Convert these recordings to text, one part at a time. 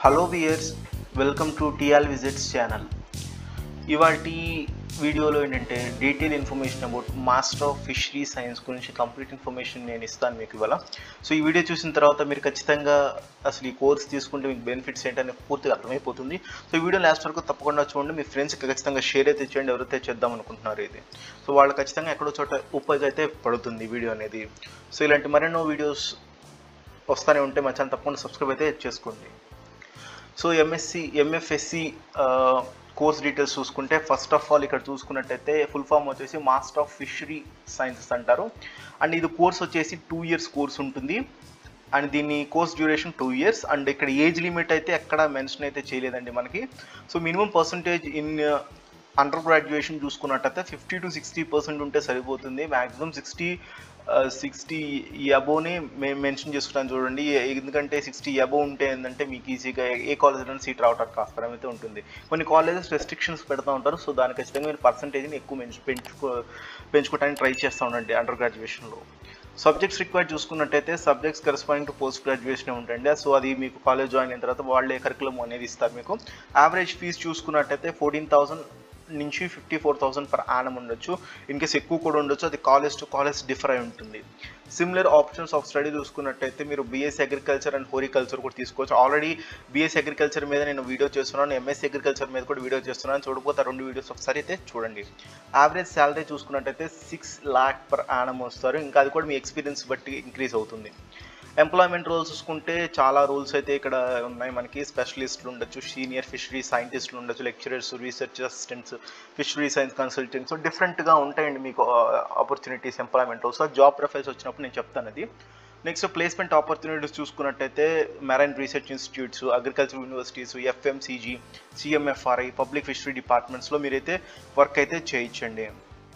hello viewers welcome to టిఆల్ visits channel ఇవాళ వీడియోలో ఏంటంటే detail information about master of fishery science గురించి కంప్లీట్ ఇన్ఫర్మేషన్ నేను ఇస్తాను మీకు ఇవాళ సో ఈ వీడియో చూసిన తర్వాత మీరు ఖచ్చితంగా అసలు ఈ కోర్స్ తీసుకుంటే మీకు బెనిఫిట్స్ ఏంటని పూర్తిగా అర్థమైపోతుంది సో ఈ వీడియో లాస్ట్ వరకు తప్పకుండా చూడండి మీ ఫ్రెండ్స్కి ఖచ్చితంగా షేర్ అయితే చేయండి ఎవరైతే చేద్దాం అనుకుంటున్నారు ఇది సో వాళ్ళు ఖచ్చితంగా ఎక్కడో చోట ఉపయోగ అయితే పడుతుంది ఈ వీడియో అనేది సో ఇలాంటి మరెన్నో వీడియోస్ వస్తూనే ఉంటే మా ఛానల్ తప్పకుండా సబ్స్క్రైబ్ అయితే చేసుకోండి so MSc MFSc course details చూసుకుంటే ఫస్ట్ ఆఫ్ ఆల్ ఇక్కడ చూసుకున్నట్టయితే ఫుల్ ఫామ్ వచ్చేసి మాస్టర్ ఆఫ్ ఫిషరీ సైన్సెస్ అంటారు అండ్ ఇది కోర్స్ వచ్చేసి టూ ఇయర్స్ కోర్స్ ఉంటుంది అండ్ దీని course duration two years and ఇక్కడ ఏజ్ లిమిట్ అయితే ఎక్కడ మెన్షన్ అయితే చేయలేదండి మనకి so minimum percentage in under graduation చూసుకున్నట్టయితే ఫిఫ్టీ టు సిక్స్టీ పర్సెంట్ ఉంటే సరిపోతుంది మ్యాక్సిమం సిక్స్టీ సిక్స్టీ అబోనే మేము మెన్షన్ చేసుకుంటాను చూడండి ఎందుకంటే సిక్స్టీ అబో ఉంటే ఏంటంటే మీకు ఈజీగా ఏ కాలేజ్లో సీట్ రావడానికి ఆస్కారం అయితే ఉంటుంది కొన్ని కాలేజెస్ రెస్ట్రిక్షన్స్ పెడతా ఉంటారు సో దానికి ఖచ్చితంగా మీరు పర్సంటేజ్ని ఎక్కువ పెంచు పెంచుకో పెంచుకోవడానికి ట్రై చేస్తూ ఉండండి అండర్ గ్రాడ్యుయేషన్లో సబ్జెక్ట్స్ రిక్వైర్డ్ చూసుకున్నట్టయితే subjects corresponding to post graduation ఉంటుంది సో అది మీకు కాలేజ్ జాయిన్ అయిన తర్వాత వాళ్ళే కరికులం అనేది ఇస్తారు మీకు యావరేజ్ ఫీజు చూసుకున్నట్టయితే ఫోర్టీన్ థౌసండ్ నుంచి fifty four thousand per annum ఉండొచ్చు ఇన్ కేస్ ఎక్కువ కూడా ఉండొచ్చు అది కాలేజ్ టు కాలేజ్ డిఫర్ అయి ఉంటుంది సిమిలర్ ఆప్షన్స్ ఆఫ్ స్టడీ చూసుకున్నట్టయితే మీరు బీఎస్సీ అగ్రికల్చర్ అండ్ హోరికల్చర్ కూడా తీసుకోవచ్చు ఆల్రెడీ బీఎస్సీ అగ్రికల్చర్ మీద నేను వీడియో చేస్తున్నాను ఎంఎస్సీ అగ్రికల్చర్ మీద కూడా వీడియో చేస్తున్నాను చూడకపోతే ఆ రెండు వీడియోస్ ఒకసారి అయితే చూడండి యావరేజ్ శాలరీ చూసుకున్నట్టయితే సిక్స్ ల్యాక్ పర్ యానం వస్తారు ఇంకా అది కూడా మీ ఎక్స్పీరియన్స్ బట్టి ఇంక్రీజ్ అవుతుంది ఎంప్లాయ్మెంట్ రోల్స్ చూసుకుంటే చాలా రూల్స్ అయితే ఇక్కడ ఉన్నాయి మనకి స్పెషలిస్టులు ఉండొచ్చు సీనియర్ ఫిషరీ సైంటిస్టులు ఉండొచ్చు lecturers research assistants fishery science consultants డిఫరెంట్గా ఉంటాయండి మీకు opportunities employment roles job profiles వచ్చినప్పుడు నేను చెప్తాను అది నెక్స్ట్ ప్లేస్మెంట్ ఆపర్చునిటీస్ చూసుకున్నట్టయితే marine research institutes agriculture universities FMCG CMFRI public fishery డిపార్ట్మెంట్స్లో మీరైతే వర్క్ అయితే చేయించండి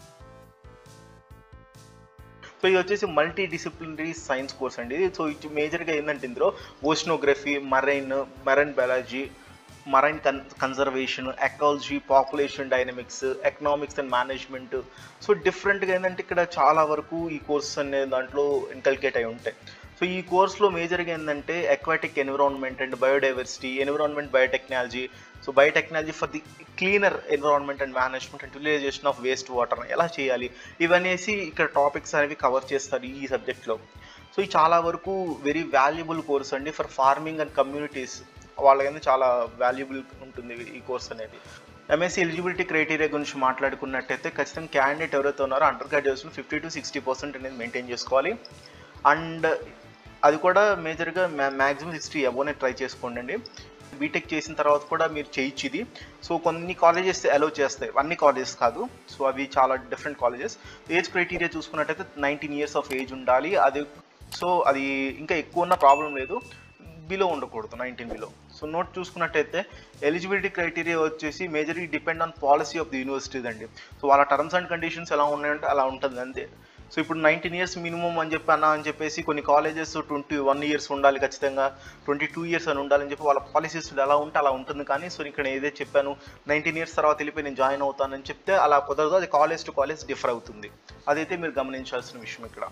సో ఇది వచ్చేసి మల్టీ డిసిప్లినరీ సైన్స్ కోర్స్ అండి సో ఇది మేజర్గా ఏంటంటే ఇందులో oceanography marine marine biology marine కన్ conservation ecology population dynamics economics and management so డిఫరెంట్గా ఏంటంటే ఇక్కడ చాలా వరకు ఈ కోర్సెస్ అనే దాంట్లో ఇన్కల్కేట్ అయి ఉంటాయి సో ఈ కోర్స్లో మేజర్గా ఏంటంటే aquatic environment and biodiversity environment biotechnology so biotechnology for the cleaner environment and management and utilization of waste water ఎలా చేయాలి ఇవనేసి ఇక్కడ టాపిక్స్ అనేవి కవర్ చేస్తారు ఈ సబ్జెక్ట్లో సో ఇది చాలా వరకు వెరీ వాల్యుబుల్ కోర్స్ అండి ఫర్ ఫార్మింగ్ అండ్ కమ్యూనిటీస్ వాళ్ళకైతే చాలా వాల్యుబుల్ ఉంటుంది ఈ కోర్స్ అనేది ఎంఎస్సీ ఎలిజిబిలిటీ క్రైటీరియా గురించి మాట్లాడుకున్నట్టయితే ఖచ్చితంగా క్యాండిడేట్ ఎవరైతే ఉన్నారో under graduation fifty to sixty percent అనేది మెయింటైన్ చేసుకోవాలి అండ్ అది కూడా మేజర్గా మ్యాక్సిమం సిక్స్టీ అబోనే ట్రై చేసుకోండి బీటెక్ చేసిన తర్వాత కూడా మీరు చేయొచ్చు ఇది సో కొన్ని కాలేజెస్ అలౌ చేస్తాయి అన్ని కాలేజెస్ కాదు సో అవి చాలా డిఫరెంట్ కాలేజెస్ ఏజ్ క్రైటీరియా చూసుకున్నట్టయితే నైన్టీన్ ఇయర్స్ ఆఫ్ ఏజ్ ఉండాలి అది సో అది ఇంకా ఎక్కువ ఉన్న ప్రాబ్లం లేదు బిలో ఉండకూడదు నైన్టీన్ బిలో సో నోట్ చూసుకున్నట్టయితే ఎలిజిబిలిటీ క్రైటీరియా వచ్చేసి majorly depend on policy of the universities అండి సో వాళ్ళ టర్మ్స్ అండ్ కండిషన్స్ ఎలా ఉన్నాయంటే అలా ఉంటుంది అంతే సో ఇప్పుడు నైన్టీన్ ఇయర్స్ మినిమం అని చెప్పి అన్న అని చెప్పేసి కొన్ని కాలేజెస్ ట్వంటీ వన్ ఇయర్స్ ఉండాలి ఖచ్చితంగా ట్వంటీ టూ ఇయర్స్ అని ఉండాలని చెప్పి వాళ్ళ పాలసీస్ ఎలా ఉంటే అలా ఉంటుంది కానీ సో ఇక్కడ ఏదైతే చెప్పాను నైన్టీన్ ఇయర్స్ తర్వాత వెళ్ళిపోయి నేను జాయిన్ అవుతానని చెప్తే అలా కుదరదు అది కాలేజ్ టు కాలేజ్ డిఫర్ అవుతుంది అదైతే మీరు గమనించాల్సిన విషయం ఇక్కడ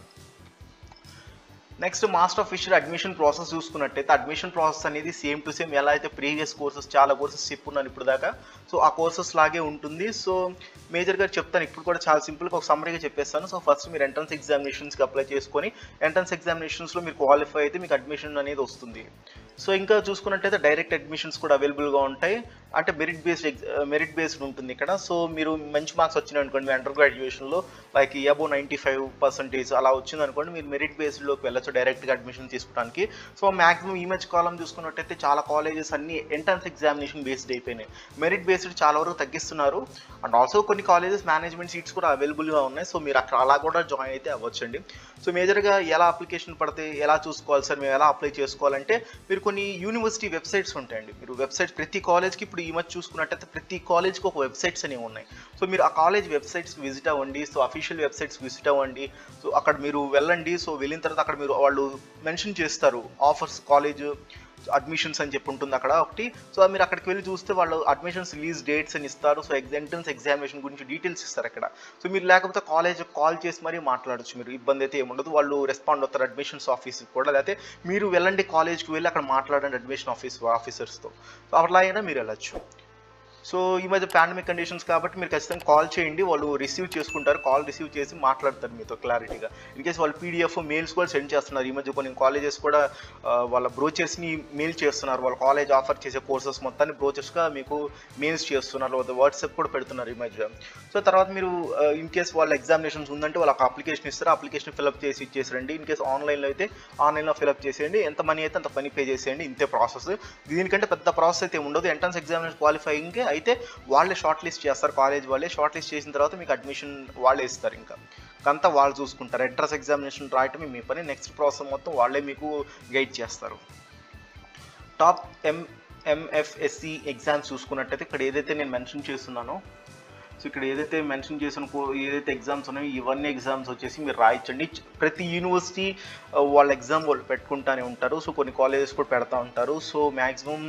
next master of fisher admission process చూసుకున్నట్టయితే అడ్మిషన్ ప్రాసెస్ అనేది సేమ్ టు సేమ్ ఎలా అయితే ప్రీవియస్ కోర్సెస్ చాలా కోర్సెస్ చెప్పున్నాను ఇప్పుడు దాకా సో ఆ కోర్సెస్ లాగే ఉంటుంది సో మేజర్గా చెప్తాను ఇప్పుడు కూడా చాలా సింపుల్గా ఒక సమ్మరీగా చెప్పేస్తాను సో ఫస్ట్ మీరు ఎంట్రన్స్ ఎగ్జామినేషన్స్కి అప్లై చేసుకొని ఎంట్రన్స్ ఎగ్జామినేషన్స్లో మీరు క్వాలిఫై అయితే మీకు అడ్మిషన్ అనేది వస్తుంది సో ఇంకా చూసుకున్నట్టయితే డైరెక్ట్ అడ్మిషన్స్ కూడా అవైలబుల్గా ఉంటాయి అంటే మెరిట్ బేస్డ్ మెరిట్ బేస్డ్ ఉంటుంది ఇక్కడ సో మీరు మంచి మార్క్స్ వచ్చినాయి అనుకోండి మీ అండర్ గ్రాడ్యుయేషన్లో like above ninety five percentage అలా వచ్చింది అనుకోండి మీరు మెరిట్ బేస్డ్లోకి వెళ్ళచ్చు డైరెక్ట్గా అడ్మిషన్ తీసుకోవడానికి సో మాక్సిమం ఈ మధ్య కాలం చూసుకున్నట్టయితే చాలా కాలేజెస్ అన్ని ఎంట్రన్స్ ఎగ్జామినేషన్ బేస్డ్ అయిపోయినాయి మెరిట్ బేస్డ్ చాలా వరకు తగ్గిస్తున్నారు అండ్ ఆల్సో కొన్ని కాలేజెస్ మేనేజ్మెంట్ సీట్స్ కూడా అవైలబుల్గా ఉన్నాయి సో మీరు అక్కడ అలా కూడా జాయిన్ అయితే అవ్వచ్చండి సో మేజర్గా ఎలా అప్లికేషన్ పడితే ఎలా చూసుకోవాలి సార్ మేము ఎలా అప్లై చేసుకోవాలంటే మీరు కొన్ని యూనివర్సిటీ వెబ్సైట్స్ ఉంటాయండి మీరు వెబ్సైట్స్ ప్రతి కాలేజ్కి ఇప్పుడు ఈ మధ్య చూసుకున్నట్టయితే ప్రతి కాలేజ్కి ఒక వెబ్సైట్స్ అనేవి ఉన్నాయి సో మీరు ఆ కాలేజ్ వెబ్సైట్స్కి విజిట్ అవ్వండి సో అఫీషియల్ వెబ్సైట్స్ విజిట్ అవ్వండి సో అక్కడ మీరు వెళ్ళండి సో వెళ్ళిన తర్వాత అక్కడ మీరు వాళ్ళు మెన్షన్ చేస్తారు ఆఫర్స్ కాలేజ్ అడ్మిషన్స్ అని చెప్పి ఉంటుంది అక్కడ ఒకటి సో మీరు అక్కడికి వెళ్ళి చూస్తే వాళ్ళు అడ్మిషన్స్ రిలీజ్ డేట్స్ అని ఇస్తారు సో ఎంట్రన్స్ ఎగ్జామినేషన్ గురించి డీటెయిల్స్ ఇస్తారు అక్కడ సో మీరు లేకపోతే కాలేజ్ కాల్ చేసి మరీ మాట్లాడచ్చు మీరు ఇబ్బంది అయితే ఏముండదు వాళ్ళు రెస్పాండ్ అవుతారు అడ్మిషన్స్ ఆఫీస్కి కూడా లేకపోతే మీరు వెళ్ళండి కాలేజ్కి వెళ్ళి అక్కడ మాట్లాడండి అడ్మిషన్ ఆఫీస్ ఆఫీసర్స్తో సో అట్లా అయినా మీరు వెళ్ళచ్చు సో ఈ మధ్య పాండమిక్ కండిషన్స్ కాబట్టి మీరు ఖచ్చితంగా కాల్ చేయండి వాళ్ళు రిసీవ్ చేసుకుంటారు కాల్ రిసీవ్ చేసి మాట్లాడతారు మీతో క్లారిటీగా ఇన్ కేస్ వాళ్ళు పీడిఎఫ్ మెయిల్స్ కూడా సెండ్ చేస్తున్నారు ఈ మధ్య కొన్ని కాలేజెస్ కూడా ఆ, వాళ్ళ బ్రోచర్స్ని మెయిల్ చేస్తున్నారు వాళ్ళ కాలేజ్ ఆఫర్ చేసే కోర్సెస్ మొత్తాన్ని బ్రోచర్స్గా మీకు మెయిల్స్ చేస్తున్నారు లేదా వాట్సాప్ కూడా పెడుతున్నారు ఈ మధ్య సో తర్వాత మీరు ఇన్ కేస్ వాళ్ళ ఎగ్జామినేషన్స్ ఉందంటే వాళ్ళకి అప్లికేషన్ ఇస్తారు అప్లికేషన్ ఫిల్అప్ చేసి ఇచ్చేసరండి ఇన్ కేస్ ఆన్లైన్లో అయితే ఆన్లైన్లో ఫిల్అప్ చేసేయండి ఎంత మనీ అయితే అంత మనీ పే చేసేయండి ఇంతే ప్రాసెస్ దీనికంటే పెద్ద ప్రాసెస్ అయితే ఉండదు ఎంట్రన్స్ ఎగ్జామినేషన్ క్వాలిఫైయింగ్ అయితే వాళ్ళే షార్ట్ లిస్ట్ చేస్తారు కాలేజ్ వాళ్ళే షార్ట్ లిస్ట్ చేసిన తర్వాత మీకు అడ్మిషన్ వాళ్ళే ఇస్తారు ఇంకా అంతా వాళ్ళు చూసుకుంటారు ఎంట్రన్స్ ఎగ్జామినేషన్ రాయటమే మీ పని నెక్స్ట్ ప్రాసెస్ మొత్తం వాళ్ళే మీకు గైడ్ చేస్తారు టాప్ ఎం ఎంఎఫ్ఎస్సి ఎగ్జామ్స్ చూసుకున్నట్టయితే ఇక్కడ ఏదైతే నేను మెన్షన్ చేస్తున్నానో సో ఇక్కడ ఏదైతే మెన్షన్ చేసిన కో- ఏదైతే ఎగ్జామ్స్ ఉన్నాయో ఇవన్నీ ఎగ్జామ్స్ వచ్చేసి మీరు రాయించండి చ- ప్రతి యూనివర్సిటీ ఆ, వాళ్ళ ఎగ్జామ్ వాళ్ళు పెట్టుకుంటానే ఉంటారు సో కొన్ని కాలేజెస్ కూడా పెడతా ఉంటారు సో మ్యాక్సిమం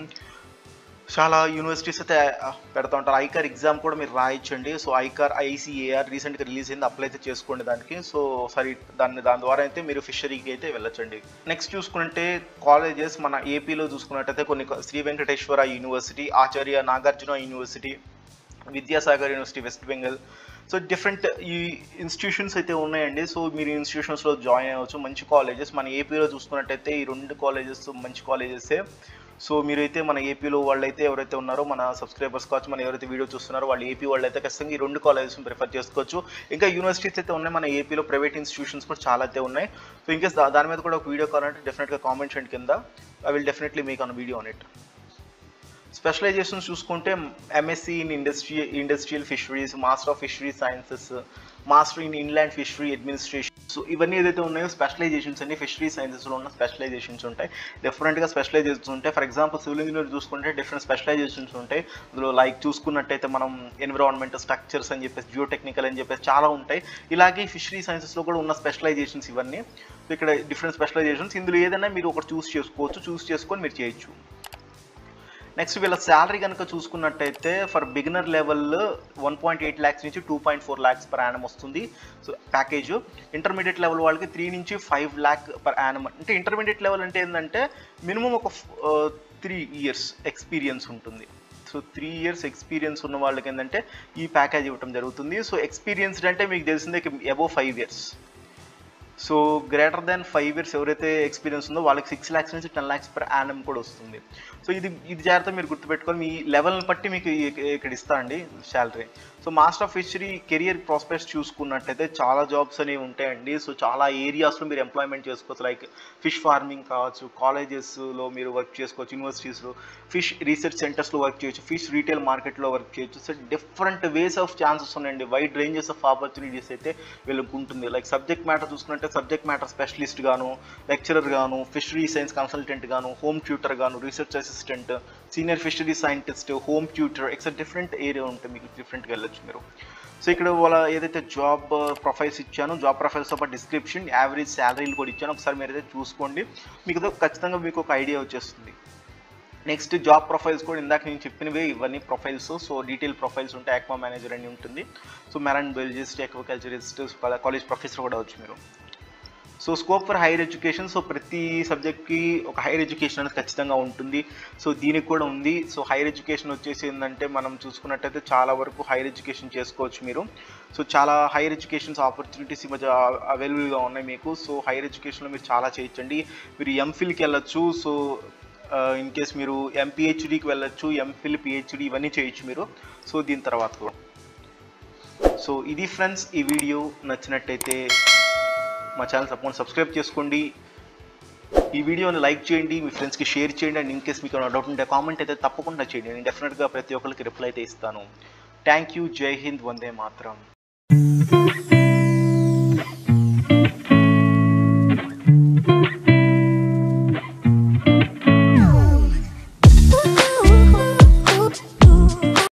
చాలా యూనివర్సిటీస్ అయితే ఆ, పెడతా ఉంటారు ఐకార్ ఎగ్జామ్ కూడా మీరు రాయించండి సో ఐకార్ ఐసీఏఆర్ రీసెంట్గా రిలీజ్ అయింది అప్లై అయితే చేసుకోండి దానికి సో సరే దాన్ని దాని ద్వారా అయితే మీరు ఫిషరీకి అయితే వెళ్ళొచ్చండి నెక్స్ట్ చూసుకుంటే కాలేజెస్ మన ఏపీలో చూసుకున్నట్టయితే కొన్ని Shri Venkateswara university Acharya Nagarjuna university Vidyasagar university West Bengal so different ఈ ఇన్స్టిట్యూషన్స్ అయితే ఉన్నాయండి సో మీరు ఇన్స్టిట్యూషన్స్లో జాయిన్ అవ్వచ్చు మంచి కాలేజెస్ మన ఏపీలో చూసుకున్నట్టయితే ఈ రెండు కాలేజెస్ మంచి కాలేజెసే సో మీరైతే మన ఏపీలో వాళ్ళైతే ఎవరైతే ఉన్నారో మన సబ్స్క్రైబర్స్ కావచ్చు మన ఎవరైతే వీడియో చూస్తున్నారో వాళ్ళు ఏపీ వాళ్ళు అయితే ఖచ్చితంగా ఈ రెండు కాలేజెస్ ప్రిఫర్ చేసుకోవచ్చు ఇంకా యూనివర్సిటీస్ అయితే ఉన్నాయి మన ఏపీలో ప్రైవేట్ ఇన్స్టిట్యూషన్స్ కూడా చాలా అయితే ఉన్నాయి సో ఇంకేస్ దాని మీద కూడా ఒక వీడియో కావాలంటే డెఫినెట్గా కామెంట్ చేయండి కింద I will definitely make on video on it specialisations చూసుకుంటే MSc in industry industrial fisheries master of fishery sciences master in inland fishery administration so ఇవన్నీ ఏదైతే ఉన్నాయో స్పెషలైజేషన్స్ అన్ని ఫిషరీ సైన్సెస్లో ఉన్న స్పెషలైజేషన్స్ ఉంటాయి డిఫరెంట్గా స్పెషలైజేషన్స్ ఉంటాయి ఫర్ ఎగ్జాంపుల్ సివిల్ ఇంజనీర్ చూసుకుంటే డిఫరెంట్ స్పెషలైజేషన్స్ ఉంటాయి అందులో లైక్ చూసుకున్నట్టయితే మనం ఎన్విరాన్మెంట్ స్ట్రక్చర్స్ అని చెప్పేసి జియో టెక్నికల్ అని చెప్పేసి చాలా ఉంటాయి ఇలాగే ఫిషరీ సైన్సెస్లో కూడా ఉన్న స్పెషలైజేషన్స్ ఇవన్నీ సో ఇక్కడ డిఫరెంట్ స్పెషలైజేషన్స్ ఇందులో ఏదైనా మీరు ఒకటి చూస్ చేసుకోవచ్చు చూస్ చేసుకొని మీరు చేయొచ్చు నెక్స్ట్ వీళ్ళ శాలరీ కనుక చూసుకున్నట్టయితే for beginner level one point eight lakhs నుంచి two point four lakhs per annum వస్తుంది సో ప్యాకేజ్ ఇంటర్మీడియట్ లెవెల్ వాళ్ళకి త్రీ నుంచి ఫైవ్ ల్యాక్ పర్ యానం అంటే ఇంటర్మీడియట్ లెవెల్ అంటే ఏంటంటే మినిమం ఒక త్రీ ఇయర్స్ ఎక్స్పీరియన్స్ ఉంటుంది సో త్రీ ఇయర్స్ ఎక్స్పీరియన్స్ ఉన్న వాళ్ళకి ఏంటంటే ఈ ప్యాకేజ్ ఇవ్వడం జరుగుతుంది సో ఎక్స్పీరియన్స్డ్ అంటే మీకు తెలిసిందే above five years so greater than five years ఎవరైతే ఎక్స్పీరియన్స్ ఉందో వాళ్ళకి సిక్స్ ల్యాక్స్ నుంచి టెన్ ల్యాక్స్ పర్ యానం కూడా వస్తుంది సో ఇది ఇది జాగ్రత్త మీరు గుర్తుపెట్టుకొని మీ లెవెల్ని బట్టి మీకు ఈ- ఇక్కడ ఇస్తా అండి salary so master of fishery career prospects చూసుకున్నట్టయితే చాలా జాబ్స్ అనేవి ఉంటాయండి సో చాలా ఏరియాస్లో మీరు ఎంప్లాయ్మెంట్ చేసుకోవచ్చు లైక్ ఫిష్ ఫార్మింగ్ కావచ్చు కాలేజెస్లో మీరు వర్క్ చేసుకోవచ్చు యూనివర్సిటీస్లో ఫిష్ రీసెర్చ్ సెంటర్స్లో వర్క్ చేయొచ్చు ఫిష్ రీటైల్ మార్కెట్లో వర్క్ చేయొచ్చు so different ways of chances ఉన్నాయండి వైడ్ రేంజెస్ ఆఫ్ ఆపర్చునిటీస్ అయితే వీళ్ళకి ఉంటుంది లైక్ సబ్జెక్ట్ మ్యాటర్ చూసుకుంటే సబ్జెక్ట్ మ్యాటర్ స్పెషలిస్ట్ గాను లెక్చరర్ గాను ఫిషరీ సైన్స్ కన్సల్టెంట్ గాను హోమ్ ట్యూటర్ గాను research assistant senior fishery scientist home tutor etcetera different area ఉంటుంది మీకు డిఫరెంట్గా వెళ్ళొచ్చు మీరు సో ఇక్కడ వాళ్ళ ఏదైతే జాబ్ ప్రొఫైల్స్ ఇచ్చానో జాబ్ ప్రొఫైల్స్ ఒక డిస్క్రిప్షన్ యావరేజ్ శాలరీలు కూడా ఇచ్చాను ఒకసారి మీరు అయితే చూసుకోండి మీకు ఖచ్చితంగా మీకు ఒక ఐడియా వచ్చేస్తుంది నెక్స్ట్ జాబ్ ప్రొఫైల్స్ కూడా ఇందాక నేను చెప్పినవే ఇవన్నీ ప్రొఫైల్స్ సో డీటెయిల్ ప్రొఫైల్స్ ఉంటాయి ఆక్వా మేనేజర్ అని ఉంటుంది so marine biologist aquaculturist college professor కూడా వచ్చు మీరు so scope for higher education so ప్రతి సబ్జెక్ట్కి ఒక హైయర్ ఎడ్యుకేషన్ అనేది ఖచ్చితంగా ఉంటుంది సో దీనికి కూడా ఉంది సో హైయర్ ఎడ్యుకేషన్ వచ్చేసి ఏంటంటే మనం చూసుకున్నట్టయితే చాలా వరకు హైయర్ ఎడ్యుకేషన్ చేసుకోవచ్చు మీరు సో చాలా హైయర్ ఎడ్యుకేషన్స్ ఆపర్చునిటీస్ ఈ మధ్య అవైలబుల్గా ఉన్నాయి మీకు సో హైయర్ ఎడ్యుకేషన్లో మీరు చాలా చేయొచ్చండి మీరు ఎంఫిల్కి వెళ్ళొచ్చు సో ఇన్ కేస్ మీరు ఎంపీహెచ్డీకి వెళ్ళొచ్చు ఎంఫిల్ పిహెచ్డి ఇవన్నీ చేయొచ్చు మీరు సో దీని తర్వాత కూడా సో ఇది ఫ్రెండ్స్ ఈ వీడియో నచ్చినట్టయితే మా ఛానల్ తప్పకుండా సబ్స్క్రైబ్ చేసుకోండి ఈ వీడియోని లైక్ చేయండి మీ ఫ్రెండ్స్కి షేర్ చేయండి అండ్ ఇన్ కేస్ మీకు డౌట్ ఉంటే కామెంట్ అయితే తప్పకుండా చేయండి నేను డెఫినెట్గా ప్రతి ఒక్కరికి రిప్లై అయితే ఇస్తాను థ్యాంక్ యూ జై హింద్ వందే మాత్రం